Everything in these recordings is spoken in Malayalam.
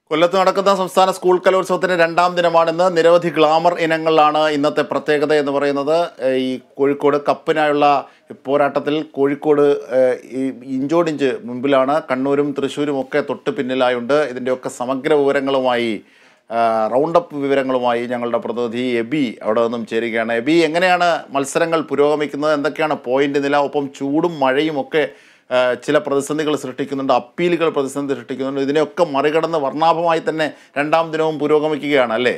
കൊല്ലത്ത് നടക്കുന്ന സംസ്ഥാന സ്കൂൾ കലോത്സവത്തിന് രണ്ടാം ദിനമാണിന്ന് നിരവധി ഗ്ലാമർ ഇനങ്ങളിലാണ് ഇന്നത്തെ പ്രത്യേകത എന്ന് പറയുന്നത് ഏഹ് ഈ കോഴിക്കോട് കപ്പിനായുള്ള പോരാട്ടത്തിൽ കോഴിക്കോട് ഏഹ് ഈ ഇഞ്ചോടിഞ്ച് മുമ്പിലാണ് കണ്ണൂരും തൃശ്ശൂരും ഒക്കെ തൊട്ട് പിന്നിലായുണ്ട് ഇതിൻ്റെയൊക്കെ സമഗ്ര വിവരങ്ങളുമായി ആഹ് റൗണ്ടപ്പ് വിവരങ്ങളുമായി ഞങ്ങളുടെ പ്രതിനിധി എബി അവിടെ നിന്നും ചേരുകയാണ് എബി എങ്ങനെയാണ് മത്സരങ്ങൾ പുരോഗമിക്കുന്നത് എന്തൊക്കെയാണ് പോയിന്റ് നില ഒപ്പം ചൂടും മഴയും ഒക്കെ ആഹ് ചില പ്രതിസന്ധികൾ സൃഷ്ടിക്കുന്നുണ്ട് അപ്പീലുകൾ പ്രതിസന്ധി സൃഷ്ടിക്കുന്നുണ്ട് ഇതിനെയൊക്കെ മറികടന്ന് വർണ്ണാഭമായി തന്നെ രണ്ടാം ദിനവും പുരോഗമിക്കുകയാണ് അല്ലേ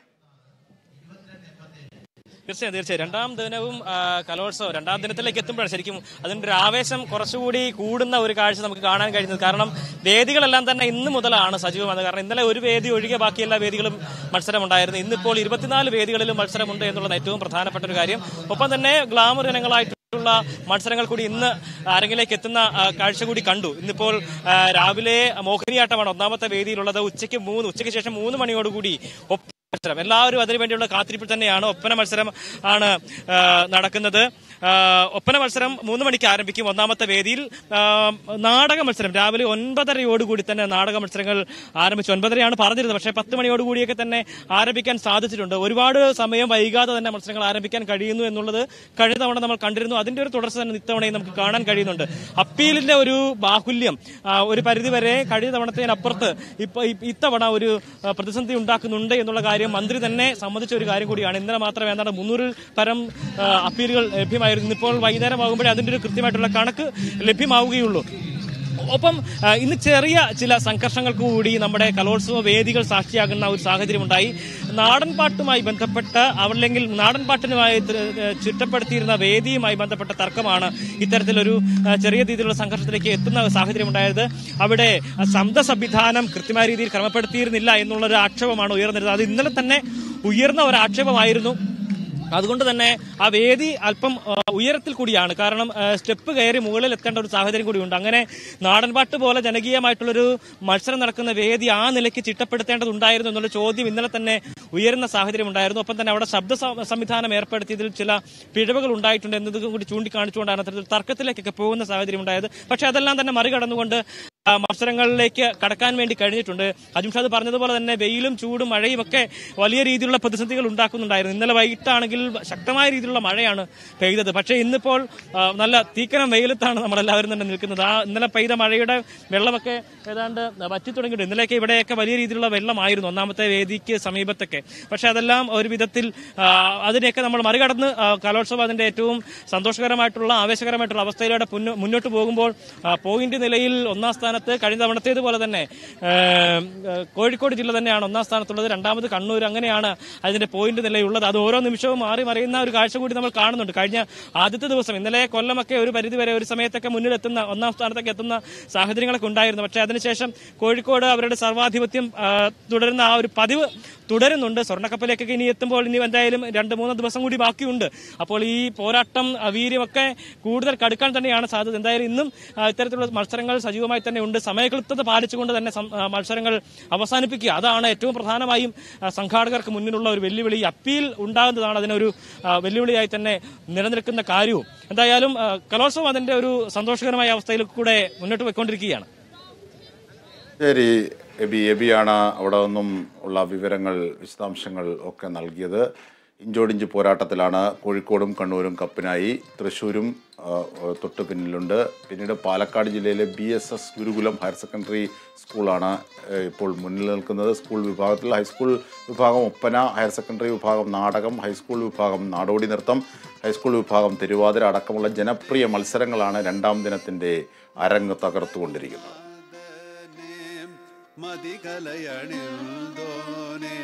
തീർച്ചയായും തീർച്ചയായും രണ്ടാം ദിനവും ആ, കലോത്സവം രണ്ടാം ദിനത്തിലേക്ക് എത്തുമ്പോഴാണ് ശരിക്കും അതിന്റെ ഒരു ആവേശം കുറച്ചുകൂടി കൂടുന്ന ഒരു കാഴ്ച നമുക്ക് കാണാൻ കഴിയുന്നത് കാരണം വേദികളെല്ലാം തന്നെ ഇന്ന് മുതലാണ് സജീവമായത് കാരണം ഇന്നലെ ഒരു വേദി ഒഴികെ ബാക്കി എല്ലാ വേദികളും മത്സരമുണ്ടായിരുന്നു ഇന്നിപ്പോൾ ഇരുപത്തിനാല് വേദികളിലും മത്സരമുണ്ട് എന്നുള്ളത് ഏറ്റവും പ്രധാനപ്പെട്ട ഒരു കാര്യം ഒപ്പം തന്നെ ഗ്ലാമർ ഇനങ്ങളായിട്ടുള്ള മത്സരങ്ങൾ കൂടി ഇന്ന് അരങ്ങിലേക്ക് എത്തുന്ന ആ, കാഴ്ച കൂടി കണ്ടു ഇന്നിപ്പോൾ ആ, രാവിലെ മോഹിനിയാട്ടമാണ് ഒന്നാമത്തെ വേദിയിലുള്ളത് ഉച്ചയ്ക്ക് മൂന്ന് ഉച്ചയ്ക്ക് ശേഷം മൂന്ന് മണിയോടുകൂടി ഒപ്പ മത്സരം എല്ലാവരും അതിനു വേണ്ടിയുള്ള കാത്തിരിപ്പിൽ തന്നെയാണ് ഒപ്പന മത്സരം ആണ് ആ, നടക്കുന്നത് ആ, ഒപ്പന മത്സരം മൂന്ന് മണിക്ക് ആരംഭിക്കും ഒന്നാമത്തെ വേദിയിൽ ആ, നാടക മത്സരം രാവിലെ ഒൻപതരയോടുകൂടി തന്നെ നാടക മത്സരങ്ങൾ ആരംഭിച്ചു ഒൻപതരയാണ് പറഞ്ഞിരുന്നത് പക്ഷേ പത്ത് മണിയോടുകൂടിയൊക്കെ തന്നെ ആരംഭിക്കാൻ സാധിച്ചിട്ടുണ്ട് ഒരുപാട് സമയം വൈകാതെ തന്നെ മത്സരങ്ങൾ ആരംഭിക്കാൻ കഴിയുന്നു എന്നുള്ളത് കഴിഞ്ഞ തവണ നമ്മൾ കണ്ടിരുന്നു അതിന്റെ ഒരു തുടർച്ച തന്നെ ഇത്തവണയും നമുക്ക് കാണാൻ കഴിയുന്നുണ്ട് അപ്പീലിന്റെ ഒരു ബാഹുല്യം ആ, ഒരു പരിധിവരെ കഴിഞ്ഞ തവണത്തേനപ്പുറത്ത് ഇപ്പൊ ഇ- ഇത്തവണ ഒരു ആ, പ്രതിസന്ധി ഉണ്ടാക്കുന്നുണ്ട് എന്നുള്ള കാര്യം മന്ത്രി തന്നെ സമ്മതിച്ച ഒരു കാര്യം കൂടിയാണ് ഇന്നലെ മാത്രമേ എന്താണ് മുന്നൂറിൽ പരം ആ, അപ്പീലുകൾ ലഭ്യമായിരുന്നു ഇപ്പോൾ വൈകുന്നേരം ആകുമ്പോഴേ അതിന്റെ ഒരു കൃത്യമായിട്ടുള്ള കണക്ക് ലഭ്യമാവുകയുള്ളൂ ഒപ്പം ആ, ഇന്ന് ചെറിയ ചില സംഘർഷങ്ങൾക്ക് കൂടി നമ്മുടെ കലോത്സവ വേദികൾ സാക്ഷിയാകുന്ന ഒരു സാഹചര്യം ഉണ്ടായി നാടൻ പാട്ടുമായി ബന്ധപ്പെട്ട അല്ലെങ്കിൽ നാടൻ പാട്ടിനുമായി ത- ഏ, ചുറ്റപ്പെടുത്തിയിരുന്ന വേദിയുമായി ബന്ധപ്പെട്ട തർക്കമാണ് ഇത്തരത്തിലൊരു ആ, ചെറിയ രീതിയിലുള്ള സംഘർഷത്തിലേക്ക് എത്തുന്ന സാഹചര്യം ഉണ്ടായത് അവിടെ ശബ്ദ സംവിധാനം കൃത്യമായ രീതിയിൽ ക്രമപ്പെടുത്തിയിരുന്നില്ല എന്നുള്ളൊരു ആക്ഷേപമാണ് ഉയർന്നിരുന്നത് അത് ഇന്നലെ തന്നെ ഉയർന്ന ഒരു ആക്ഷേപമായിരുന്നു അതുകൊണ്ട് തന്നെ ആ വേദി അല്പം ആ, ഉയരത്തിൽ കൂടിയാണ് കാരണം ആ, സ്റ്റെപ്പ് കയറി മുകളിൽ എത്തേണ്ട ഒരു സാഹചര്യം കൂടിയുണ്ട് അങ്ങനെ നാടൻപാട്ട് പോലെ ജനകീയമായിട്ടുള്ളൊരു മത്സരം നടക്കുന്ന വേദി ആ നിലയ്ക്ക് ചിട്ടപ്പെടുത്തേണ്ടതുണ്ടായിരുന്നു എന്നുള്ള ചോദ്യം ഇന്നലെ തന്നെ ഉയരുന്ന സാഹചര്യം ഉണ്ടായിരുന്നു ഒപ്പം തന്നെ അവിടെ ശബ്ദ സം- സംവിധാനം ഏർപ്പെടുത്തിയതിൽ ചില പിഴവുകൾ ഉണ്ടായിട്ടുണ്ട് എന്നതും കൂടി ചൂണ്ടിക്കാണിച്ചുകൊണ്ടാണ് അത്തരത്തിൽ തർക്കത്തിലേക്കൊക്കെ പോകുന്ന സാഹചര്യം ഉണ്ടായത് പക്ഷെ അതെല്ലാം തന്നെ മറികടന്നുകൊണ്ട് ആ, മത്സരങ്ങളിലേക്ക് കടക്കാൻ വേണ്ടി കഴിഞ്ഞിട്ടുണ്ട് അജിംഷാദ് പറഞ്ഞതുപോലെ തന്നെ വെയിലും ചൂടും മഴയും ഒക്കെ വലിയ രീതിയിലുള്ള പ്രതിസന്ധികൾ ഉണ്ടാക്കുന്നുണ്ടായിരുന്നു ഇന്നലെ വൈകിട്ടാണെങ്കിൽ ശക്തമായ രീതിയിലുള്ള മഴയാണ് പെയ്തത് പക്ഷേ ഇന്നിപ്പോൾ ആ, നല്ല തീക്കനം വെയിലത്താണ് നമ്മളെല്ലാവരും തന്നെ നിൽക്കുന്നത് ആ ഇന്നലെ പെയ്ത മഴയുടെ വെള്ളമൊക്കെ ഏതാണ്ട് വറ്റി തുടങ്ങിയിട്ടുണ്ട് ഇന്നലെയൊക്കെ ഇവിടെയൊക്കെ വലിയ രീതിയിലുള്ള വെള്ളമായിരുന്നു ഒന്നാമത്തെ വേദിക്ക് സമീപത്തൊക്കെ പക്ഷേ അതെല്ലാം ഒരു വിധത്തിൽ ആ, അതിനെയൊക്കെ നമ്മൾ മറികടന്ന് ആ, കലോത്സവം അതിന്റെ ഏറ്റവും സന്തോഷകരമായിട്ടുള്ള ആവേശകരമായിട്ടുള്ള അവസ്ഥയിലൂടെ പുന്ന- മുന്നോട്ട് പോകുമ്പോൾ ആ, പോയിന്റ് നിലയിൽ ഒന്നാം സ്ഥാനത്ത് കഴിഞ്ഞ തവണത്തേതുപോലെ തന്നെ ആ, ആ, കോഴിക്കോട് ജില്ല തന്നെയാണ് ഒന്നാം സ്ഥാനത്തുള്ളത് രണ്ടാമത് കണ്ണൂർ അങ്ങനെയാണ് അതിന്റെ പോയിന്റ് നിലയുള്ളത് അത് ഓരോ നിമിഷവും മാറി മറിയുന്ന ഒരു കാഴ്ച കൂടി നമ്മൾ കാണുന്നുണ്ട് കഴിഞ്ഞ ആദ്യത്തെ ദിവസം ഇന്നലെ കൊല്ലമൊക്കെ ഒരു പരിധി വരെ ഒരു സമയത്തൊക്കെ മുന്നിലെത്തുന്ന ഒന്നാം സ്ഥാനത്തൊക്കെ എത്തുന്ന സാഹചര്യങ്ങളൊക്കെ ഉണ്ടായിരുന്നു പക്ഷേ അതിനുശേഷം കോഴിക്കോട് അവരുടെ സർവാധിപത്യം ആ, തുടരുന്ന ആ ഒരു പതിവ് തുടരുന്നുണ്ട് സ്വർണ്ണക്കപ്പലേക്കൊക്കെ ഇനി എത്തുമ്പോൾ ഇനി എന്തായാലും രണ്ട് മൂന്ന് ദിവസം കൂടി ബാക്കിയുണ്ട് അപ്പോൾ ഈ പോരാട്ടം ആ, വീര്യമൊക്കെ കൂടുതൽ കടുക്കാൻ തന്നെയാണ് സാധ്യത എന്തായാലും ഇന്നും ആ, ഇത്തരത്തിലുള്ള മത്സരങ്ങൾ സജീവമായി തന്നെ ഉണ്ട് സമയക്ലിപ്തത പാലിച്ചുകൊണ്ട് തന്നെ സം- ആ, മത്സരങ്ങൾ അവസാനിപ്പിക്കുക അതാണ് ഏറ്റവും പ്രധാനമായും ആ, സംഘാടകർക്ക് മുന്നിലുള്ള ഒരു വെല്ലുവിളി ഈ അപ്പീൽ ഉണ്ടാകുന്നതാണ് അതിനൊരു ആ, വെല്ലുവിളിയായി തന്നെ നിലനിൽക്കുന്ന കാര്യവും എന്തായാലും ആ, കലോത്സവം അതിന്റെ ഒരു സന്തോഷകരമായ അവസ്ഥയിൽ കൂടെ മുന്നോട്ട് പോയിക്കൊണ്ടിരിക്കുകയാണ് ശരി എബി എബിയാണ് അവിടെ നിന്നും ഉള്ള വിവരങ്ങൾ വിശദാംശങ്ങൾ ഒക്കെ നൽകിയത് ഇഞ്ചോടിഞ്ച് പോരാട്ടത്തിലാണ് കോഴിക്കോടും കണ്ണൂരും കപ്പിനായി തൃശ്ശൂരും ആ, തൊട്ട് പിന്നിലുണ്ട് പിന്നീട് പാലക്കാട് ജില്ലയിലെ B S S Gurukulam higher secondary സ്കൂളാണ് ഏഹ്, ഇപ്പോൾ മുന്നിൽ നിൽക്കുന്നത് സ്കൂൾ വിഭാഗത്തിൽ ഹൈസ്കൂൾ വിഭാഗം ഒപ്പന ഹയർ സെക്കൻഡറി വിഭാഗം നാടകം ഹൈസ്കൂൾ വിഭാഗം നാടോടി നൃത്തം ഹൈസ്കൂൾ വിഭാഗം തിരുവാതിര അടക്കമുള്ള ജനപ്രിയ മത്സരങ്ങളാണ് രണ്ടാം ദിനത്തിൻ്റെ അരങ്ങ് തകർത്തുകൊണ്ടിരിക്കുന്നത് മതികലയണിൽ